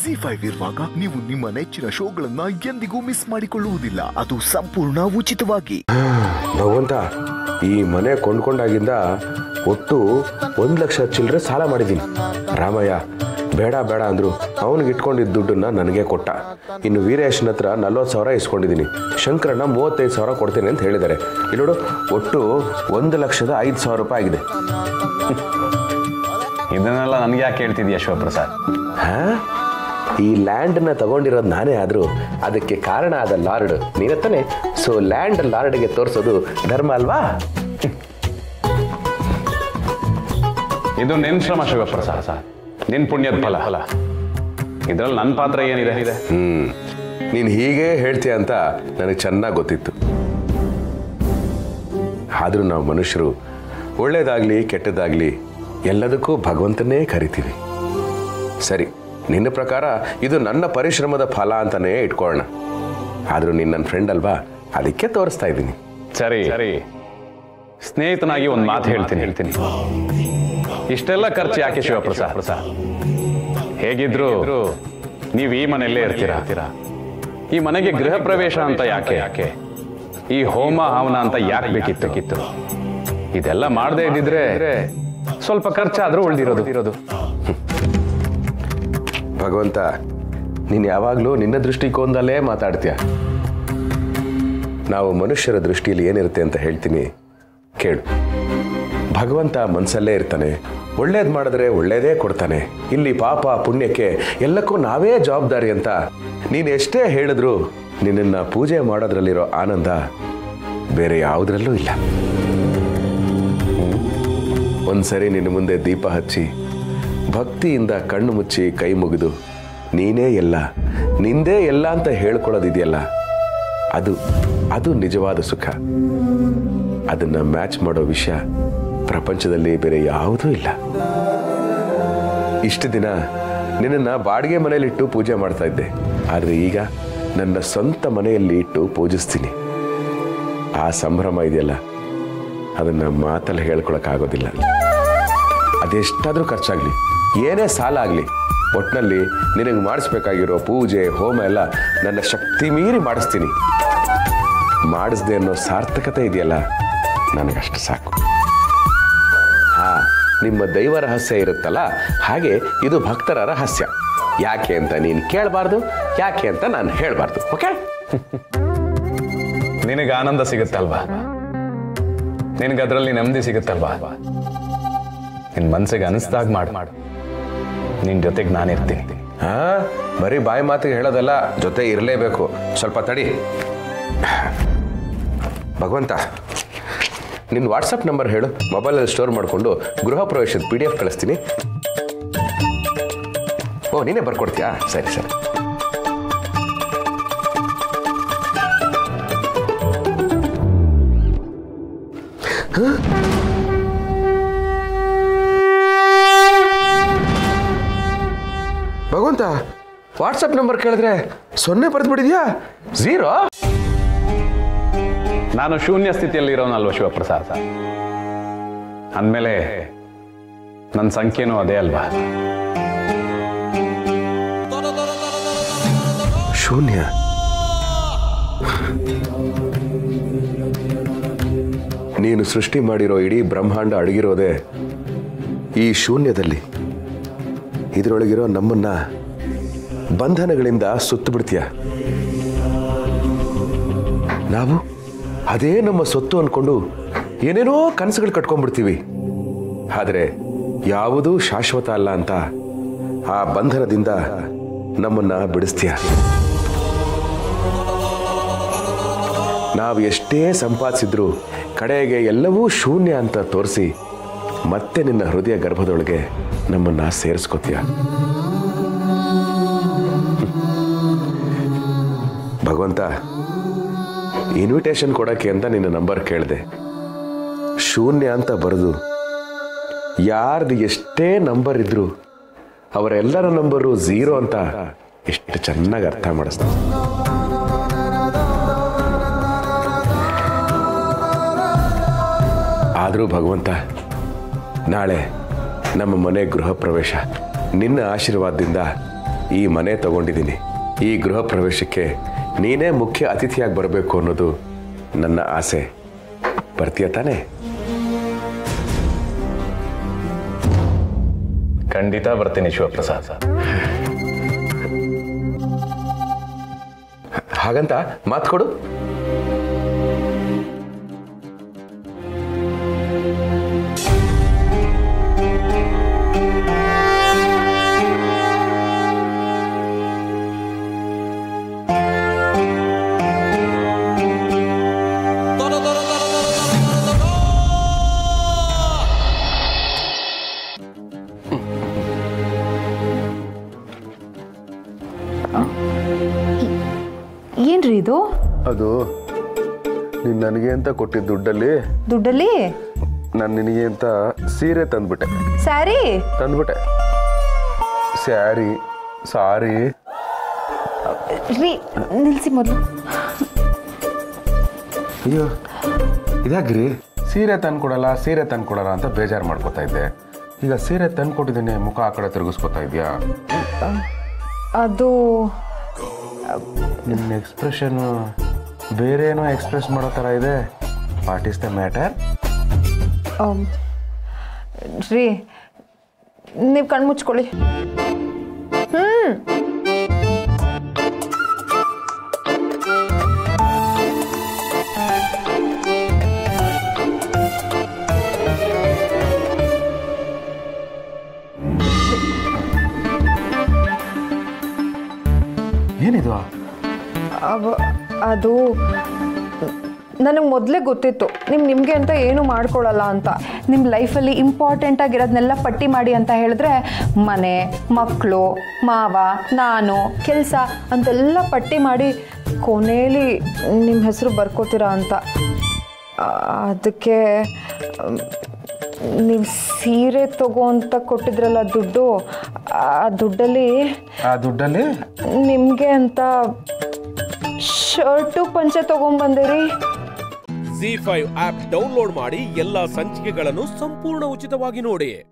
G five ಇರುವಾಗ ನೀವು ನಿಮ್ಮ ನೆಚ್ಚಿನ ಶೋಗಳನ್ನ ಎಂದಿಗೂ ಮಿಸ್ ಮಾಡಿಕೊಳ್ಳುವುದಿಲ್ಲ ಅದು ಸಂಪೂರ್ಣ ಉಚಿತವಾಗಿ ಭಗವಂತ ಈ ಮನೆ ಕೊಂಡ್ಕೊಂಡಾಗಿಂದ ಒಟ್ಟು ಒಂದು ಲಕ್ಷ ಚಿಲ್ಲರೆ ಸಾಲ ಮಾಡಿದ್ದೀನಿ ರಾಮಯ್ಯ ಬೇಡ ಬೇಡ ಅಂದ್ರು ಅವನಿಗೆ ಇಟ್ಕೊಂಡಿದ್ದ ದುಡ್ಡನ್ನ ನನಗೆ ಕೊಟ್ಟ ಇನ್ನು ವೀರೇಶನ ಹತ್ರ ನಲ್ವತ್ತು ಸಾವಿರ ಇಸ್ಕೊಂಡಿದ್ದೀನಿ ಶಂಕರಣ್ಣ ಮೂವತ್ತೈದು ಸಾವಿರ ಕೊಡ್ತೀನಿ ಅಂತ ಹೇಳಿದ್ದಾರೆ ಇಲ್ಲಿ ನೋಡು ಒಟ್ಟು ಒಂದು ಲಕ್ಷದ ಐದು ಸಾವಿರ ರೂಪಾಯಿ ಆಗಿದೆ ಇದನ್ನೆಲ್ಲ ನನಗೆ ಯಾಕೆ ಹೇಳ್ತಿದ್ಯಾ ಶಿವಪ್ರಸಾದ್ ಹಾ ಈ ಲ್ಯಾಂಡ್ನ ತಗೊಂಡಿರೋದು ನಾನೇ ಆದರೂ ಅದಕ್ಕೆ ಕಾರಣ ಆದ ಲಾರ್ಡ್ ನೀನೇ ತಾನೆ ಸೊ ಲ್ಯಾಂಡ್ ಲಾರ್ಡ್ಗೆ ತೋರಿಸೋದು ಧರ್ಮ ಅಲ್ವಾ ಇದು ನಿನ್ ಶ್ರಮ ಶಿವಪ್ರಸಾದ್ ನಿನ್ ಪುಣ್ಯದ ಫಲ ಫಲ ಇದ್ರಲ್ಲಿ ನನ್ನ ಪಾತ್ರ ಏನಿದೆ ಇದೆ ಹ್ಮ್ ನೀನು ಹೀಗೆ ಹೇಳ್ತೀಯ ಅಂತ ನನಗೆ ಚೆನ್ನಾಗಿ ಗೊತ್ತಿತ್ತು ಆದರೂ ನಾವು ಮನುಷ್ಯರು ಒಳ್ಳೇದಾಗ್ಲಿ ಕೆಟ್ಟದಾಗ್ಲಿ ಎಲ್ಲದಕ್ಕೂ ಭಗವಂತನೇ ಕರಿತೀವಿ ಸರಿ ನಿನ್ನ ಪ್ರಕಾರ ಇದು ನನ್ನ ಪರಿಶ್ರಮದ ಫಲ ಅಂತಾನೇ ಇಟ್ಕೊಳ್ಳೋಣ ಆದರೂ ನೀನು ನನ್ನ ಫ್ರೆಂಡ್ ಅಲ್ವಾ ಅದಕ್ಕೆ ತೋರಿಸ್ತಾ ಇದ್ದೀನಿ ಸರಿ ಸರಿ ಸ್ನೇಹಿತನಾಗಿ ಒಂದು ಮಾತು ಹೇಳ್ತೀನಿ ಹೇಳ್ತೀನಿ ಇಷ್ಟೆಲ್ಲ ಖರ್ಚು ಯಾಕೆ ಶಿವಪ್ರಸಾದ್ ಪ್ರಸಾದ್ ಹೇಗಿದ್ರು ನೀವು ಈ ಮನೆಯಲ್ಲೇ ಇರ್ತೀರಾ ಈ ಮನೆಗೆ ಗೃಹ ಪ್ರವೇಶ ಅಂತ ಯಾಕೆ ಯಾಕೆ ಈ ಹೋಮ ಹವನ ಅಂತ ಯಾಕೆ ಬೇಕಿತ್ತು ಬೇಕಿತ್ತು ಇದೆಲ್ಲ ಮಾಡದೇ ಇದ್ದಿದ್ರೆ ಸ್ವಲ್ಪ ಖರ್ಚಾದ್ರೂ ಉಳ್ದಿರೋದು ಇರೋದು ಭಗವಂತ ನೀನು ಯಾವಾಗಲೂ ನಿನ್ನ ದೃಷ್ಟಿಕೋನದಲ್ಲೇ ಮಾತಾಡ್ತೀಯ ನಾವು ಮನುಷ್ಯರ ದೃಷ್ಟಿಯಲ್ಲಿ ಏನಿರುತ್ತೆ ಅಂತ ಹೇಳ್ತೀನಿ ಕೇಳು ಭಗವಂತ ಮನಸ್ಸಲ್ಲೇ ಇರ್ತಾನೆ ಒಳ್ಳೇದು ಮಾಡಿದ್ರೆ ಒಳ್ಳೇದೇ ಕೊಡ್ತಾನೆ ಇಲ್ಲಿ ಪಾಪ ಪುಣ್ಯಕ್ಕೆ ಎಲ್ಲಕ್ಕೂ ನಾವೇ ಜವಾಬ್ದಾರಿ ಅಂತ ನೀನು ಎಷ್ಟೇ ಹೇಳಿದ್ರು ನಿನ್ನನ್ನು ಪೂಜೆ ಮಾಡೋದ್ರಲ್ಲಿರೋ ಆನಂದ ಬೇರೆ ಯಾವುದ್ರಲ್ಲೂ ಇಲ್ಲ ಒಂದ್ಸರಿ ನಿನ್ನ ಮುಂದೆ ದೀಪ ಹಚ್ಚಿ ಭಕ್ತಿಯಿಂದ ಕಣ್ಣು ಮುಚ್ಚಿ ಕೈ ಮುಗಿದು ನೀನೇ ಎಲ್ಲ ನಿಂದೇ ಎಲ್ಲ ಅಂತ ಹೇಳ್ಕೊಳ್ಳೋದಿದೆಯಲ್ಲ ಅದು ಅದು ನಿಜವಾದ ಸುಖ ಅದನ್ನ ಮ್ಯಾಚ್ ಮಾಡೋ ವಿಷಯ ಪ್ರಪಂಚದಲ್ಲಿ ಬೇರೆ ಯಾವುದೂ ಇಲ್ಲ ಇಷ್ಟು ದಿನ ನಿನ್ನನ್ನು ಬಾಡಿಗೆ ಮನೆಯಲ್ಲಿಟ್ಟು ಪೂಜೆ ಮಾಡ್ತಾ ಇದ್ದೆ ಆದರೆ ಈಗ ನನ್ನ ಸ್ವಂತ ಮನೆಯಲ್ಲಿ ಇಟ್ಟು ಪೂಜಿಸ್ತೀನಿ ಆ ಸಂಭ್ರಮ ಇದೆಯಲ್ಲ ಅದನ್ನ ಮಾತಲ್ಲಿ ಹೇಳ್ಕೊಳಕ್ಕಾಗೋದಿಲ್ಲ ಅದೆಷ್ಟಾದರೂ ಖರ್ಚಾಗ್ಲಿ ಏನೇ ಸಾಲ ಆಗಲಿ ಒಟ್ಟಿನಲ್ಲಿ ನಿನಗೆ ಮಾಡಿಸ್ಬೇಕಾಗಿರೋ ಪೂಜೆ ಹೋಮ ಎಲ್ಲ ನನ್ನ ಶಕ್ತಿ ಮೀರಿ ಮಾಡಿಸ್ತೀನಿ ಮಾಡಿಸ್ದೆ ಅನ್ನೋ ಸಾರ್ಥಕತೆ ಇದೆಯಲ್ಲ ನನಗಷ್ಟು ಸಾಕು ಹಾ ನಿಮ್ಮ ದೈವ ರಹಸ್ಯ ಇರುತ್ತಲ್ಲ ಹಾಗೆ ಇದು ಭಕ್ತರ ರಹಸ್ಯ ಯಾಕೆ ಅಂತ ನೀನು ಕೇಳಬಾರ್ದು ಯಾಕೆ ಅಂತ ನಾನು ಹೇಳಬಾರ್ದು ಓಕೆ ನಿನಗೆ ಆನಂದ ಸಿಗುತ್ತಲ್ವಾ ನಿನಗೆ ಅದರಲ್ಲಿ ನೆಮ್ಮದಿ ಸಿಗುತ್ತಲ್ವಾ ನಿನ್ ಮನ್ಸಿಗೆ ಅನಿಸ್ದಾಗ ಮಾಡು ಮಾಡು ನಿನ್ ಜೊತೆಗೆ ನಾನಿರ್ತೀನಿ ಹಾ ಬರೀ ಬಾಯಿ ಮಾತಿಗೆ ಹೇಳೋದಲ್ಲ ಜೊತೆ ಇರಲೇಬೇಕು ಸ್ವಲ್ಪ ತಡಿ ಭಗವಂತ ನಿನ್ನ ವಾಟ್ಸಪ್ ನಂಬರ್ ಹೇಳು ಮೊಬೈಲಲ್ಲಿ ಸ್ಟೋರ್ ಮಾಡಿಕೊಂಡು ಗೃಹ ಪ್ರವೇಶದ ಪಿ ಡಿ ಎಫ್ ಕಳಿಸ್ತೀನಿ ಓ ನೀನೇ ಬರ್ಕೊಡ್ತೀಯಾ ಸರಿ ಸರಿ ಭಗವಂತ ವಾಟ್ಸಪ್ ನಂಬರ್ ಕೇಳಿದ್ರೆ ಸೊನ್ನೆ ಬರೆದ್ಬಿಟ್ಟಿದ್ಯಾ ಝೀರೋ ನಾನು ಶೂನ್ಯ ಸ್ಥಿತಿಯಲ್ಲಿ ಇರೋನಲ್ವ ಶಿವಪ್ರಸಾದ್ ಅಂದಮೇಲೆ ನನ್ನ ಸಂಖ್ಯೆನೂ ಅದೇ ಅಲ್ವಾ ಶೂನ್ಯ ನೀನು ಸೃಷ್ಟಿ ಮಾಡಿರೋ ಇಡೀ ಬ್ರಹ್ಮಾಂಡ ಅಡಗಿರೋದೆ ಈ ಶೂನ್ಯದಲ್ಲಿ ಇದರೊಳಗಿರೋ ನಮ್ಮನ್ನ ಬಂಧನಗಳಿಂದ ಸುತ್ತು ಬಿಡ್ತೀಯ ನಾವು ಅದೇ ನಮ್ಮ ಸೊತ್ತು ಅನ್ಕೊಂಡು ಏನೇನೋ ಕನಸುಗಳು ಕಟ್ಕೊಂಡ್ಬಿಡ್ತೀವಿ ಆದರೆ ಯಾವುದೂ ಶಾಶ್ವತ ಅಲ್ಲ ಅಂತ ಆ ಬಂಧನದಿಂದ ನಮ್ಮನ್ನ ಬಿಡಿಸ್ತೀಯ ನಾವು ಎಷ್ಟೇ ಸಂಪಾದಿಸಿದ್ರು ಕಡೆಗೆ ಎಲ್ಲವೂ ಶೂನ್ಯ ಅಂತ ತೋರಿಸಿ ಮತ್ತೆ ನಿನ್ನ ಹೃದಯ ಗರ್ಭದೊಳಗೆ ನಮ್ಮನ್ನ ಸೇರಿಸ್ಕೋತೀಯ ಭಗವಂತ ಇನ್ವಿಟೇಷನ್ ಕೊಡೋಕ್ಕೆ ಅಂತ ನಿನ್ನ ನಂಬರ್ ಕೇಳಿದೆ ಶೂನ್ಯ ಅಂತ ಬರೆದು ಯಾರ್ದು ಎಷ್ಟೇ ನಂಬರ್ ಇದ್ರು ಅವರೆಲ್ಲರ ನಂಬರು ಝೀರೋ ಅಂತ ಎಷ್ಟು ಚೆನ್ನಾಗಿ ಅರ್ಥ ಮಾಡಿಸ್ತಾರೆ ಆದರೂ ಭಗವಂತ ನಾಳೆ ನಮ್ಮ ಮನೆ ಗೃಹ ಪ್ರವೇಶ ನಿನ್ನ ಆಶೀರ್ವಾದದಿಂದ ಈ ಮನೆ ತಗೊಂಡಿದ್ದೀನಿ ಈ ಗೃಹ ಪ್ರವೇಶಕ್ಕೆ ನೀನೇ ಮುಖ್ಯ ಅತಿಥಿಯಾಗಿ ಬರಬೇಕು ಅನ್ನೋದು ನನ್ನ ಆಸೆ ಬರ್ತೀಯ ತಾನೇ ಖಂಡಿತ ಬರ್ತೀನಿ ಶಿವಪ್ರಸಾದ್ ಹಾಗಂತ ಮಾತು ಕೊಡು ಏನ್ರಿ ಇದು ಅದು ನೀನು ನನಗೆ ಅಂತ ಕೊಟ್ಟಿದ್ದ ದುಡ್ಡಲ್ಲಿ ದುಡ್ಡಲ್ಲಿ ನಾನು ನಿನಗೆ ಅಂತ ಸೀರೆ ತಂದ್ಬಿಟ್ಟೆ ಸ್ಯಾರಿ ತಂದ್ಬಿಟ್ಟೆ ಸ್ಯಾರಿ ಸಾರಿ ರೀ ನಿಲ್ಸಿ ಮೊದಲು ಅಯ್ಯೋ ಇದಾಗ್ರಿ ಸೀರೆ ತಂದ್ಕೊಡಲ್ಲ ಸೀರೆ ತಂದ್ಕೊಡಲ್ಲ ಅಂತ ಬೇಜಾರು ಮಾಡ್ಕೋತಾ ಇದ್ದೆ ಈಗ ಸೀರೆ ತಂದ್ಕೊಟ್ಟಿದ್ದೀನಿ ಮುಖ ಆ ಕಡೆ ತಿರುಗಿಸ್ಕೊತಾ ಇದೆಯಾ ಅದು ನಿನ್ನ ಎಕ್ಸ್ಪ್ರೆಷನ್ ಬೇರೆ ಏನೋ ಎಕ್ಸ್ಪ್ರೆಸ್ ಮಾಡೋ ಥರ ಇದೆ ವಾಟ್ ಈಸ್ ದ ಮ್ಯಾಟರ್ ಆಮ್, ರೀ ನೀವು ಕಣ್ಣು ಮುಚ್ಕೊಳ್ಳಿ ಏನಿದು ಅವ ಅದು ನನಗೆ ಮೊದಲೇ ಗೊತ್ತಿತ್ತು ನಿಮ್ಮ ನಿಮಗೆ ಅಂತ ಏನು ಮಾಡ್ಕೊಳ್ಳಲ್ಲ ಅಂತ ನಿಮ್ಮ ಲೈಫಲ್ಲಿ ಇಂಪಾರ್ಟೆಂಟ್ ಆಗಿರೋದನ್ನೆಲ್ಲ ಪಟ್ಟಿ ಮಾಡಿ ಅಂತ ಹೇಳಿದ್ರೆ ಮನೆ ಮಕ್ಕಳು ಮಾವ ನಾನು ಕೆಲಸ ಅಂತೆಲ್ಲ ಪಟ್ಟಿ ಮಾಡಿ ಕೊನೇಲಿ ನಿಮ್ಮ ಹೆಸರು ಬರ್ಕೋತೀರಾ ಅಂತ ಆ, ಅದಕ್ಕೆ ನೀವು ಸೀರೆ ತಗೋ ಅಂತ ಕೊಟ್ಟಿದ್ರಲ್ಲ ದುಡ್ಡು ಆ ದುಡ್ಡಲ್ಲಿ ಆ ದುಡ್ಡಲ್ಲಿ ನಿಮಗೆ ಅಂತ ಶರ್ಟು ಪಂಚೆ ತಗೊಂಬಂದಿರಿ ಜಿ ಫೈವ್ ಆಪ್ ಡೌನ್ಲೋಡ್ ಮಾಡಿ ಎಲ್ಲಾ ಸಂಚಿಕೆಗಳನ್ನು ಸಂಪೂರ್ಣ ಉಚಿತವಾಗಿ ನೋಡಿ